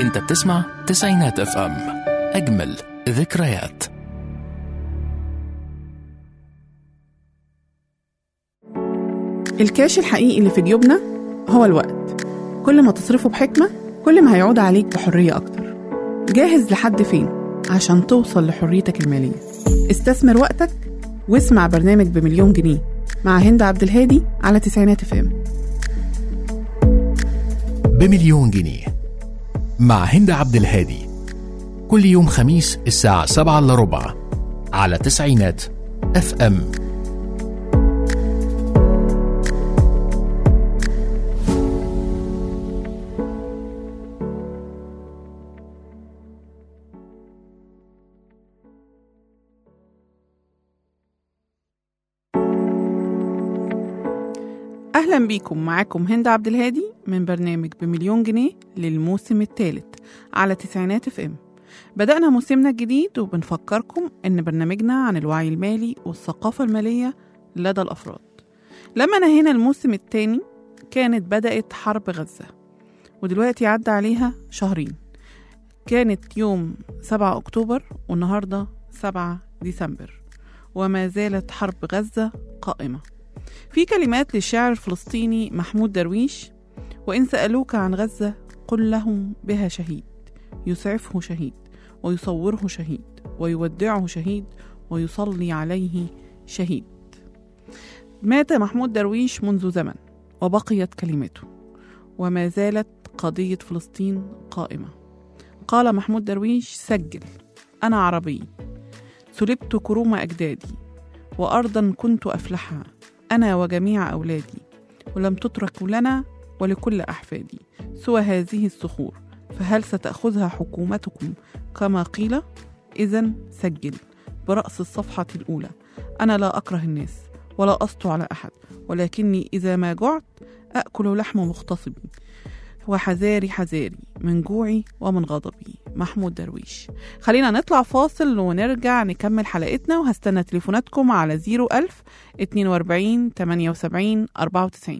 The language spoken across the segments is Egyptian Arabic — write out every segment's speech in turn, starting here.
انت بتسمع تسعينات اف ام اجمل ذكريات الكاش الحقيقي اللي في جيوبنا هو الوقت كل ما تصرفه بحكمة كل ما هيعود عليك بحرية أكتر جاهز لحد فين عشان توصل لحريتك المالية استثمر وقتك واسمع برنامج بمليون جنيه مع هند عبد الهادي على تسعينات اف ام بمليون جنيه مع هند عبد الهادي كل يوم خميس الساعة سبعة إلا ربع على تسعينات اف ام أهلا بيكم معاكم هند عبد الهادي من برنامج بمليون جنيه للموسم الثالث على تسعينات اف ام بدأنا موسمنا الجديد وبنفكركم إن برنامجنا عن الوعي المالي والثقافة المالية لدى الأفراد لما نهينا الموسم الثاني كانت بدأت حرب غزة ودلوقتي عدى عليها شهرين كانت يوم 7 أكتوبر والنهاردة 7 ديسمبر وما زالت حرب غزة قائمة في كلمات للشاعر الفلسطيني محمود درويش وإن سألوك عن غزة قل لهم بها شهيد يسعفه شهيد ويصوره شهيد ويودعه شهيد ويصلي عليه شهيد مات محمود درويش منذ زمن وبقيت كلمته وما زالت قضية فلسطين قائمة قال محمود درويش سجل أنا عربي سلبت كروم أجدادي وأرضا كنت أفلحها أنا وجميع أولادي ولم تترك لنا ولكل أحفادي سوى هذه الصخور فهل ستأخذها حكومتكم كما قيل؟ إذا سجل برأس الصفحة الأولى أنا لا أكره الناس ولا أسطو على أحد ولكني إذا ما جعت أكل لحم مغتصبي وحذاري حذاري من جوعي ومن غضبي محمود درويش خلينا نطلع فاصل ونرجع نكمل حلقتنا وهستنى تليفوناتكم على 01000 42 78 94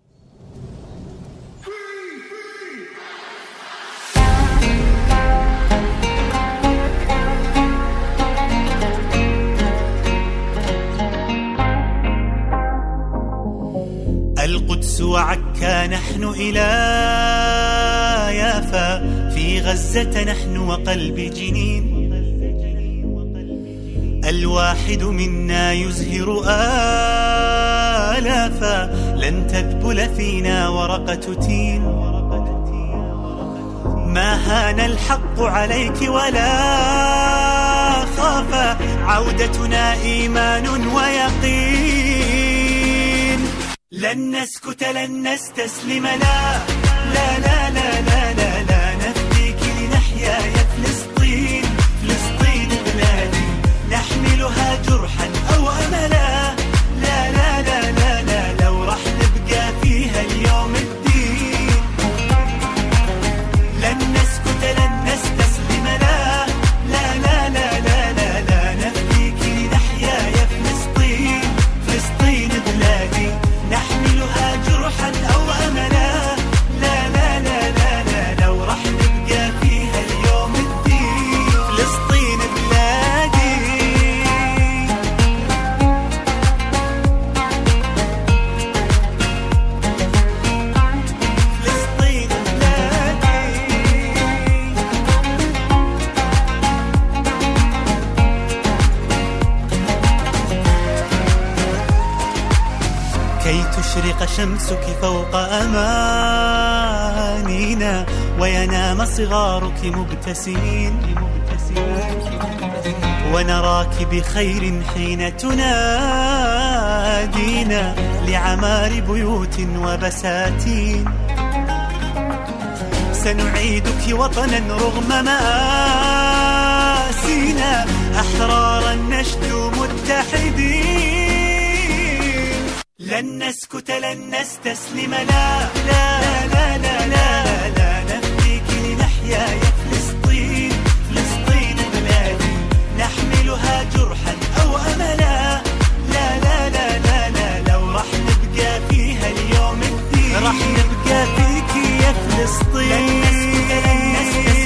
القدس وعكا نحن إلى يافا في غزة نحن وقلب جنين الواحد منا يزهر آلافا لن تذبل فينا ورقة تين ما هان الحق عليك ولا خاف عودتنا إيمان ويقين لن نسكت لن نستسلم لا لا لا لا لا لا, لا نفديك لنحيا يا فلسطين فلسطين بلادي نحملها جرحا أو أملا لا لا لا لا لا لو راح نبقى فيها اليوم الدين لن نسكت لن نستسلم لا لا لا لا لا لا, لا نفديك لنحيا يا فلسطين فلسطين بلادي نحملها جرحا أو أملا لا لا لا لا لا لو راح نبقى فيها اليوم الدين فلسطين بلادي فلسطين بلادي كي تشرق شمسك فوق أمانينا وينام صغارك مبتسمين ونراك بخير حين تنادينا لعمار بيوت وبساتين سنعيدك وطنا رغم مآسينا أحرارا نشدو متحدين لن نسكت لن نستسلم لا لا لا لا لا لا نفديك لنحيا يا فلسطين فلسطين بلادي نحملها جرحا أو أملا لا لا لا لا لا لو راح نبقى فيها اليوم الدين راح نبقى فيك يا فلسطين لن نسكت لن نستسلم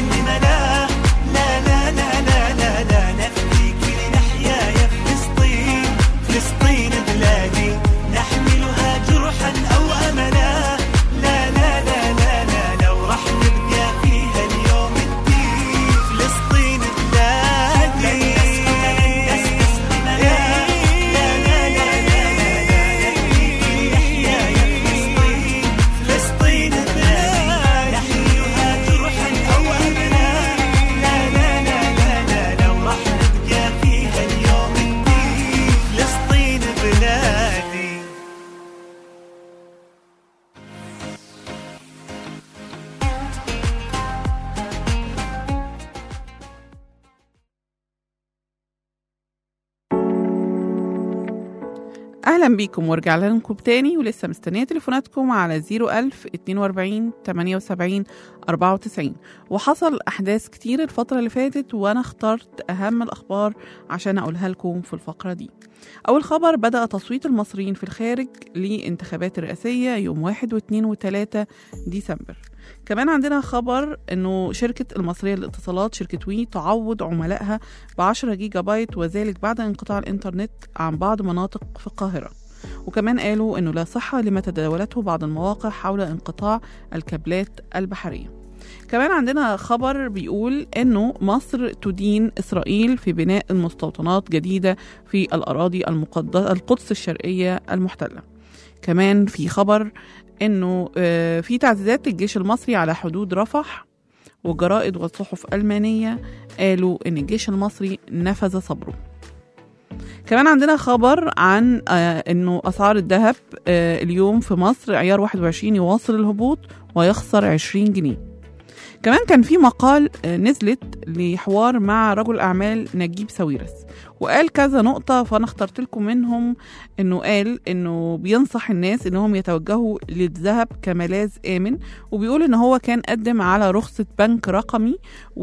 أهلا بيكم ورجعنا لكم تاني ولسه مستنية تليفوناتكم على 01000 42 78 94 وحصل أحداث كتير الفترة اللي فاتت وأنا اخترت أهم الأخبار عشان أقولها لكم في الفقرة دي أول خبر بدأ تصويت المصريين في الخارج لانتخابات الرئاسية يوم 1 و2 و3 ديسمبر كمان عندنا خبر انه شركة المصرية للاتصالات شركة وي تعوض عملائها ب 10 جيجا بايت وذلك بعد انقطاع الانترنت عن بعض مناطق في القاهرة وكمان قالوا انه لا صحة لما تداولته بعض المواقع حول انقطاع الكابلات البحرية كمان عندنا خبر بيقول انه مصر تدين اسرائيل في بناء المستوطنات جديده في الاراضي المقدسه القدس الشرقيه المحتله. كمان في خبر انه آه، في تعزيزات للجيش المصري على حدود رفح والجرائد والصحف المانيه قالوا ان الجيش المصري نفذ صبره. كمان عندنا خبر عن آه، انه اسعار الذهب آه، اليوم في مصر عيار 21 يواصل الهبوط ويخسر 20 جنيه. كمان كان في مقال آه، نزلت لحوار مع رجل اعمال نجيب ساويرس وقال كذا نقطة فأنا اخترت لكم منهم إنه قال إنه بينصح الناس إنهم يتوجهوا للذهب كملاذ آمن وبيقول إن هو كان قدم على رخصة بنك رقمي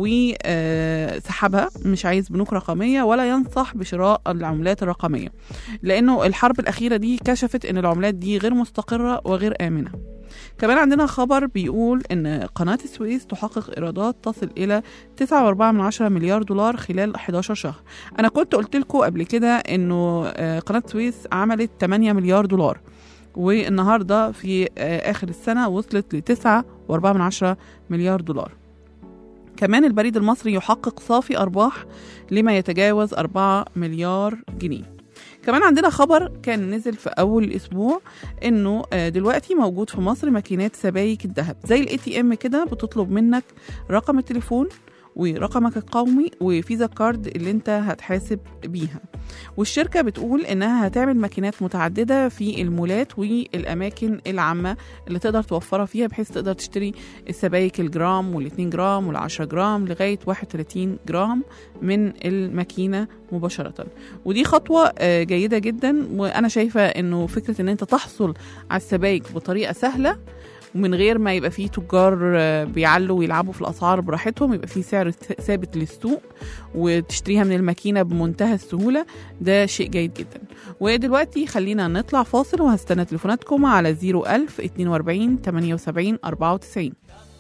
وسحبها مش عايز بنوك رقمية ولا ينصح بشراء العملات الرقمية لأنه الحرب الأخيرة دي كشفت إن العملات دي غير مستقرة وغير آمنة كمان عندنا خبر بيقول ان قناة السويس تحقق ايرادات تصل الى 9.4 مليار دولار خلال 11 شهر انا كنت قلت لكم قبل كده انه آه، قناة السويس عملت 8 مليار دولار والنهارده في آه، اخر السنة وصلت ل 9.4 مليار دولار كمان البريد المصري يحقق صافي ارباح لما يتجاوز 4 مليار جنيه كمان عندنا خبر كان نزل في اول الاسبوع انه آه، دلوقتي موجود في مصر ماكينات سبايك الذهب زي الاي تي ام كده بتطلب منك رقم التليفون ورقمك القومي وفيزا كارد اللي انت هتحاسب بيها والشركة بتقول انها هتعمل ماكينات متعددة في المولات والاماكن العامة اللي تقدر توفرها فيها بحيث تقدر تشتري السبايك الجرام وال2 جرام وال10 جرام لغاية 31 جرام من الماكينة مباشرة ودي خطوة آه، جيدة جدا وأنا شايفة إنه فكرة إن أنت تحصل على السبايك بطريقة سهلة ومن غير ما يبقى فيه تجار آه، بيعلوا ويلعبوا في الأسعار براحتهم يبقى فيه سعر ث- ثابت للسوق وتشتريها من الماكينة بمنتهى السهولة ده شيء جيد جدا ودلوقتي خلينا نطلع فاصل وهستنى تليفوناتكم على 01000 42 78 94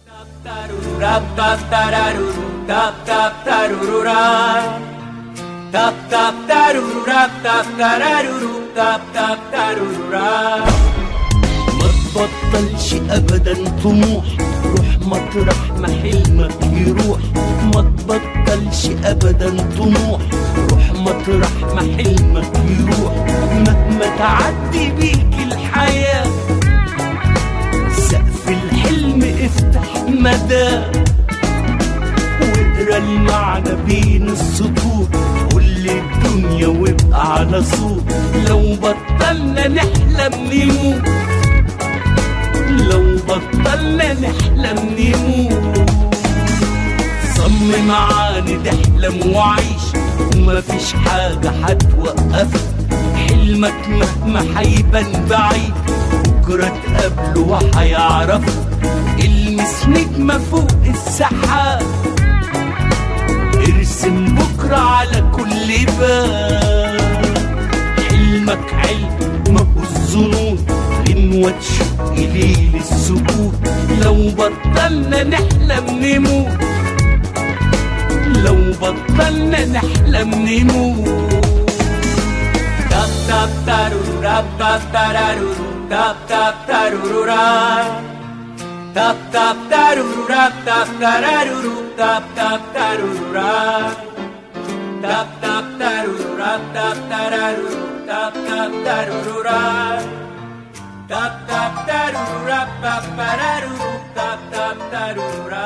Tap tap tararuru, tap tap tarurura. Tap tap tarurura, tap tararuru, tap tap tarurura. ما تبطلش ابدا طموح روح مطرح ما حلمك يروح ما تبطلش ابدا طموح روح مطرح ما حلمك يروح مهما تعدي بيك الحياه سقف الحلم افتح مدى واقرا المعنى بين السطور كل الدنيا وابقى على صوت لو بطلنا نحلم نموت لو بطلنا نحلم نموت صمم عاند احلم وعيش ومفيش حاجة هتوقفك حلمك مهما حيبان بعيد بكرة تقابله وحيعرفك المس نجمة فوق السحاب ارسم بكرة على كل باب حلمك علم ما هو الظنون غنوة تشق ليل السكوت لو بطلنا نحلم نموت لو بطلنا نحلم نموت Tap tap taruru, rap tap tararuru, tap tap tarurura. Tap tap taruru, rap tap tararuru, tap tap tarurura. Tap tap taruru, rap tap tararuru, tap tap tarurura. Tap tap taruru, rap tap tararuru, tap tap tarurura.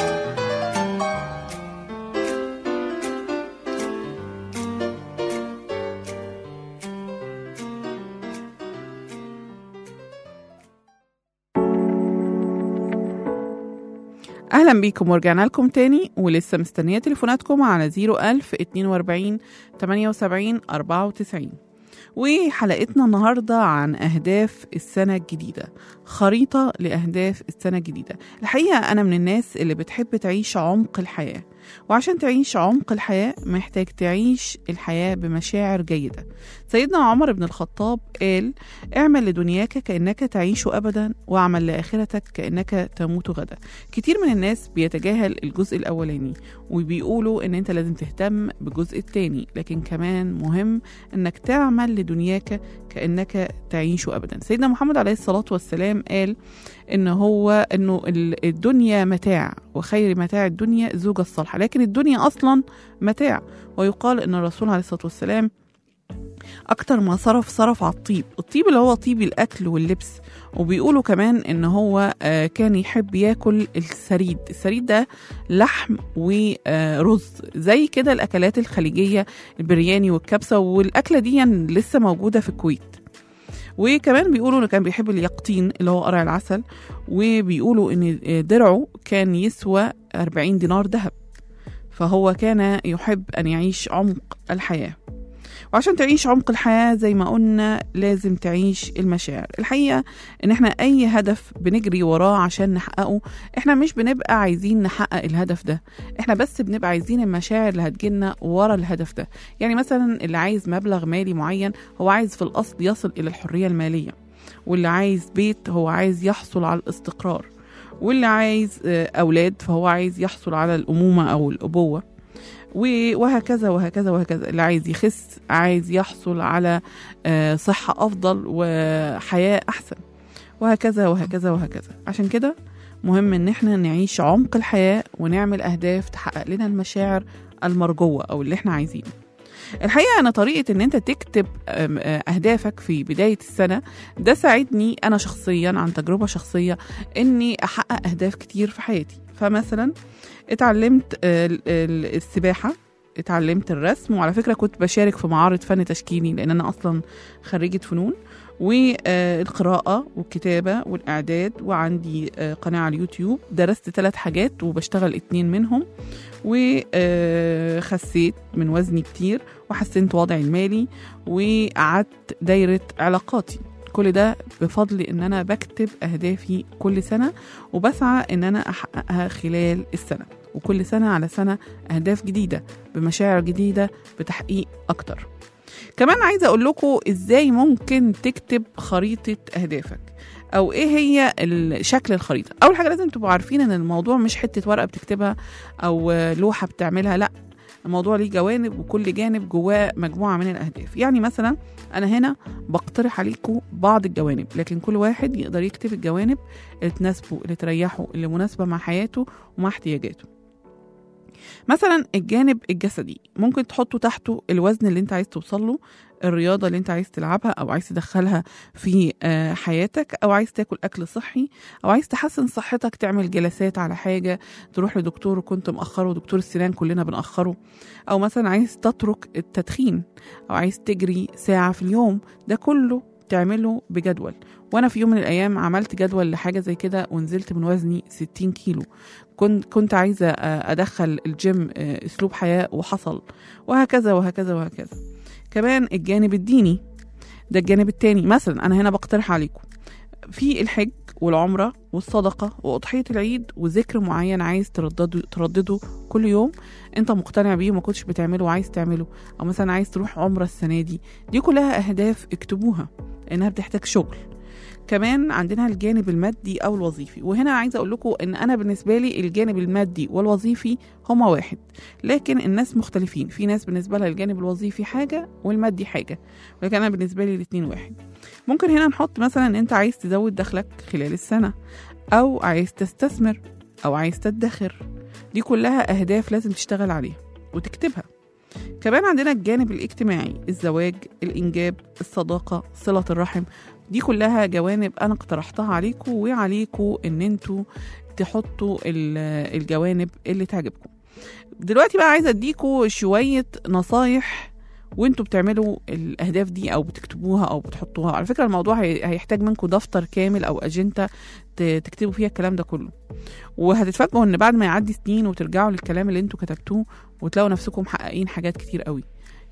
اهلا بيكم ورجعنا لكم تاني ولسه مستنيه تليفوناتكم على 01000 42 78 94 وحلقتنا النهاردة عن أهداف السنة الجديدة خريطة لأهداف السنة الجديدة الحقيقة أنا من الناس اللي بتحب تعيش عمق الحياة وعشان تعيش عمق الحياة محتاج تعيش الحياة بمشاعر جيدة سيدنا عمر بن الخطاب قال اعمل لدنياك كأنك تعيش أبدا واعمل لآخرتك كأنك تموت غدا كتير من الناس بيتجاهل الجزء الأولاني وبيقولوا ان انت لازم تهتم بالجزء التاني لكن كمان مهم انك تعمل لدنياك كأنك تعيش أبدا سيدنا محمد عليه الصلاة والسلام قال ان هو انه ال- الدنيا متاع وخير متاع الدنيا الزوجة الصالحة لكن الدنيا أصلا متاع ويقال ان الرسول عليه الصلاة والسلام أكتر ما صرف صرف على الطيب الطيب اللي هو طيب الأكل واللبس وبيقولوا كمان إن هو آه، كان يحب ياكل السريد السريد ده لحم ورز زي كده الأكلات الخليجية البرياني والكبسة والأكلة دي لسه موجودة في الكويت وكمان بيقولوا انه كان بيحب اليقطين اللي هو قرع العسل وبيقولوا ان درعه كان يسوى 40 دينار ذهب فهو كان يحب ان يعيش عمق الحياه وعشان تعيش عمق الحياة زي ما قلنا لازم تعيش المشاعر الحقيقة ان احنا اي هدف بنجري وراه عشان نحققه احنا مش بنبقى عايزين نحقق الهدف ده احنا بس بنبقى عايزين المشاعر اللي هتجيلنا ورا الهدف ده يعني مثلا اللي عايز مبلغ مالي معين هو عايز في الاصل يصل الى الحرية المالية واللي عايز بيت هو عايز يحصل على الاستقرار واللي عايز آه، اولاد فهو عايز يحصل على الامومة او الابوة و- وهكذا وهكذا وهكذا اللي عايز يخس عايز يحصل على آه، صحة أفضل وحياة أحسن وهكذا وهكذا وهكذا عشان كده مهم إن احنا نعيش عمق الحياة ونعمل أهداف تحقق لنا المشاعر المرجوة أو اللي احنا عايزينه الحقيقة أنا طريقة إن أنت تكتب آم، آه، أهدافك في بداية السنة ده ساعدني أنا شخصيا عن تجربة شخصية إني أحقق أهداف كتير في حياتي فمثلا اتعلمت آه، ال- ال- السباحة اتعلمت الرسم وعلى فكرة كنت بشارك في معارض فن تشكيلي لأن أنا أصلا خريجة فنون والقراءة والكتابة والإعداد وعندي آه، قناة على اليوتيوب درست ثلاث حاجات وبشتغل اتنين منهم وخسيت من وزني كتير وحسنت وضعي المالي وقعدت دايرة علاقاتي كل ده بفضل ان انا بكتب اهدافي كل سنة وبسعى ان انا احققها خلال السنة وكل سنة على سنة اهداف جديدة بمشاعر جديدة بتحقيق اكتر كمان عايزة اقول لكم ازاي ممكن تكتب خريطة اهدافك او ايه هي ال- شكل الخريطة اول حاجة لازم تبقوا عارفين ان الموضوع مش حتة ورقة بتكتبها او آه، لوحة بتعملها لا الموضوع ليه جوانب وكل جانب جواه مجموعة من الأهداف يعني مثلا أنا هنا بقترح عليكم بعض الجوانب لكن كل واحد يقدر يكتب الجوانب اللي تناسبه اللي تريحه اللي مناسبة مع حياته ومع احتياجاته مثلا الجانب الجسدي ممكن تحطوا تحته الوزن اللي انت عايز توصل له الرياضة اللي انت عايز تلعبها او عايز تدخلها في آه، حياتك او عايز تاكل اكل صحي او عايز تحسن صحتك تعمل جلسات على حاجة تروح لدكتور كنت مأخره دكتور السنان كلنا بنأخره او مثلا عايز تترك التدخين او عايز تجري ساعة في اليوم ده كله تعمله بجدول وانا في يوم من الايام عملت جدول لحاجه زي كده ونزلت من وزني 60 كيلو كنت كنت عايزه آه، ادخل الجيم آه، اسلوب حياه وحصل وهكذا وهكذا وهكذا كمان الجانب الديني ده الجانب التاني مثلا انا هنا بقترح عليكم في الحج والعمرة والصدقة وأضحية العيد وذكر معين عايز تردده, تردده كل يوم انت مقتنع بيه وما كنتش بتعمله وعايز تعمله او مثلا عايز تروح عمرة السنة دي دي كلها اهداف اكتبوها لانها بتحتاج شغل كمان عندنا الجانب المادي او الوظيفي وهنا عايزه اقول لكم ان انا بالنسبه لي الجانب المادي والوظيفي هما واحد لكن الناس مختلفين في ناس بالنسبه لها الجانب الوظيفي حاجه والمادي حاجه ولكن انا بالنسبه لي الاتنين واحد ممكن هنا نحط مثلا ان انت عايز تزود دخلك خلال السنه او عايز تستثمر او عايز تدخر دي كلها اهداف لازم تشتغل عليها وتكتبها كمان عندنا الجانب الاجتماعي الزواج الإنجاب الصداقة صلة الرحم دي كلها جوانب أنا اقترحتها عليكم وعليكم إن انتوا تحطوا ال- الجوانب اللي تعجبكم دلوقتي بقى عايزة أديكوا شوية نصايح وانتوا بتعملوا الأهداف دي أو بتكتبوها أو بتحطوها على فكرة الموضوع هي- هيحتاج منكم دفتر كامل أو أجندة ت- تكتبوا فيها الكلام ده كله وهتتفاجئوا ان بعد ما يعدي سنين وترجعوا للكلام اللي انتوا كتبتوه وتلاقوا نفسكم محققين حاجات كتير قوي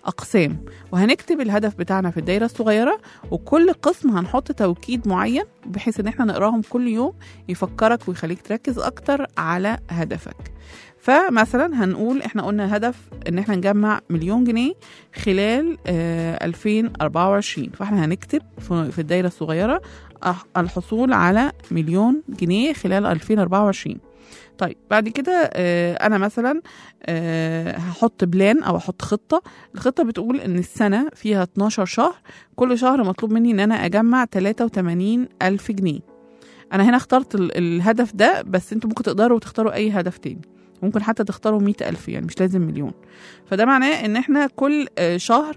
أقسام وهنكتب الهدف بتاعنا في الدايرة الصغيرة وكل قسم هنحط توكيد معين بحيث إن احنا نقراهم كل يوم يفكرك ويخليك تركز أكتر على هدفك فمثلا هنقول احنا قلنا هدف ان احنا نجمع مليون جنيه خلال آه 2024 فاحنا هنكتب في في الدايرة الصغيرة أح- الحصول على مليون جنيه خلال 2024 طيب بعد كده آه، انا مثلا آه، هحط بلان او احط خطه الخطه بتقول ان السنه فيها 12 شهر كل شهر مطلوب مني ان انا اجمع 83 الف جنيه انا هنا اخترت ال- الهدف ده بس انتوا ممكن تقدروا تختاروا اي هدف تاني ممكن حتى تختاروا 100 ألف يعني مش لازم مليون فده معناه ان احنا كل آه، شهر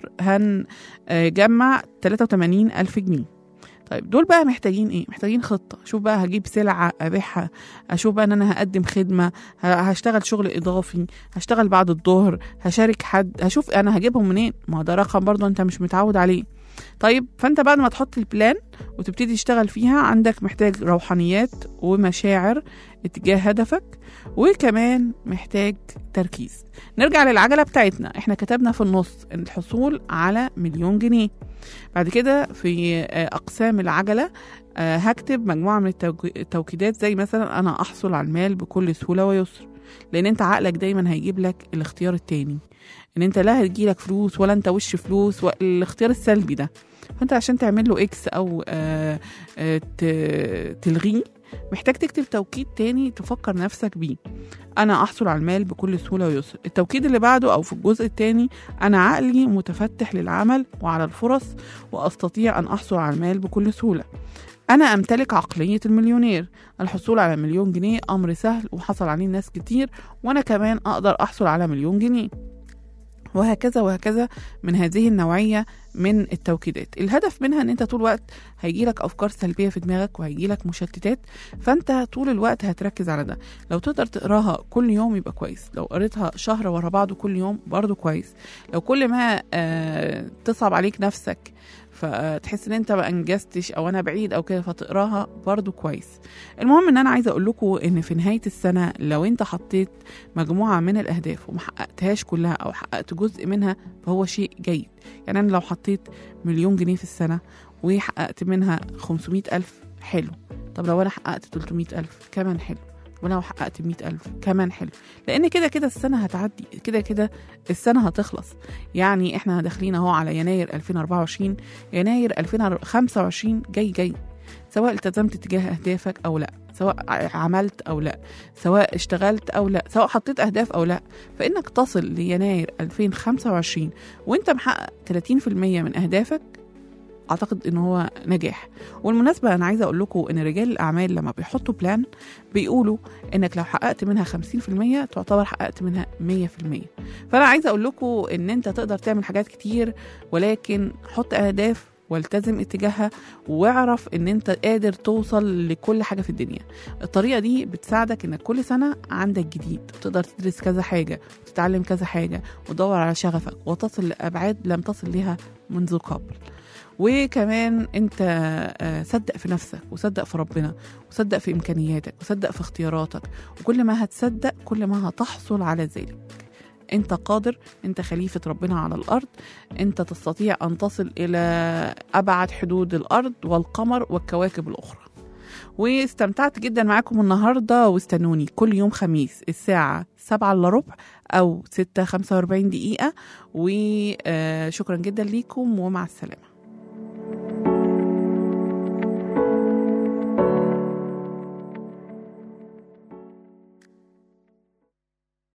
هنجمع 83 ألف جنيه طيب دول بقى محتاجين ايه محتاجين خطه اشوف بقى هجيب سلعه ابيعها اشوف بقى ان انا هقدم خدمه ه- هشتغل شغل اضافي هشتغل بعد الظهر هشارك حد هشوف انا هجيبهم منين ما هو ده رقم برضه انت مش متعود عليه طيب فانت بعد ما تحط البلان وتبتدي تشتغل فيها عندك محتاج روحانيات ومشاعر اتجاه هدفك وكمان محتاج تركيز نرجع للعجلة بتاعتنا احنا كتبنا في النص إن الحصول على مليون جنيه بعد كده في آه، أقسام العجلة آه، هكتب مجموعة من التوك- التوكيدات زي مثلا أنا أحصل على المال بكل سهولة ويسر لأن أنت عقلك دايما هيجيب لك الاختيار التاني إن أنت لا هيجيلك فلوس ولا أنت وش فلوس والاختيار السلبي ده فأنت عشان تعمل له إكس أو آه، آه، ت- تلغيه محتاج تكتب توكيد تاني تفكر نفسك بيه أنا أحصل على المال بكل سهولة ويسر التوكيد اللي بعده أو في الجزء التاني أنا عقلي متفتح للعمل وعلى الفرص وأستطيع أن أحصل على المال بكل سهولة أنا أمتلك عقلية المليونير الحصول على مليون جنيه أمر سهل وحصل عليه ناس كتير وأنا كمان أقدر أحصل على مليون جنيه وهكذا وهكذا من هذه النوعية من التوكيدات الهدف منها ان انت طول الوقت هيجيلك افكار سلبية في دماغك وهيجيلك مشتتات فانت طول الوقت هتركز على ده لو تقدر تقراها كل يوم يبقى كويس لو قريتها شهر ورا بعضه كل يوم برضه كويس لو كل ما آه تصعب عليك نفسك فتحس ان انت ما انجزتش او انا بعيد او كده فتقراها برضو كويس المهم ان انا عايزه اقول لكم ان في نهايه السنه لو انت حطيت مجموعه من الاهداف وما حققتهاش كلها او حققت جزء منها فهو شيء جيد يعني انا لو حطيت مليون جنيه في السنه وحققت منها 500 ألف حلو طب لو أنا حققت 300 ألف كمان حلو ولو حققت 100 ألف كمان حلو لأن كده كده السنة هتعدي كده كده السنة هتخلص يعني احنا داخلين اهو على يناير 2024 يناير 2025 جاي جاي سواء التزمت تجاه أهدافك أو لا سواء عملت أو لا سواء اشتغلت أو لا سواء حطيت أهداف أو لا فإنك تصل ليناير 2025 وإنت محقق 30% من أهدافك اعتقد ان هو نجاح والمناسبه انا عايزه اقول لكم ان رجال الاعمال لما بيحطوا بلان بيقولوا انك لو حققت منها 50% تعتبر حققت منها 100% فانا عايزه اقول لكم ان انت تقدر تعمل حاجات كتير ولكن حط اهداف والتزم اتجاهها واعرف ان انت قادر توصل لكل حاجه في الدنيا الطريقه دي بتساعدك انك كل سنه عندك جديد تقدر تدرس كذا حاجه وتتعلم كذا حاجه وتدور على شغفك وتصل لابعاد لم تصل لها منذ قبل وكمان انت آه، صدق في نفسك وصدق في ربنا وصدق في امكانياتك وصدق في اختياراتك وكل ما هتصدق كل ما هتحصل على ذلك انت قادر انت خليفة ربنا على الارض انت تستطيع ان تصل الى ابعد حدود الارض والقمر والكواكب الاخرى واستمتعت جدا معاكم النهاردة واستنوني كل يوم خميس الساعة سبعة إلا ربع أو ستة خمسة وأربعين دقيقة وشكرا جدا ليكم ومع السلامة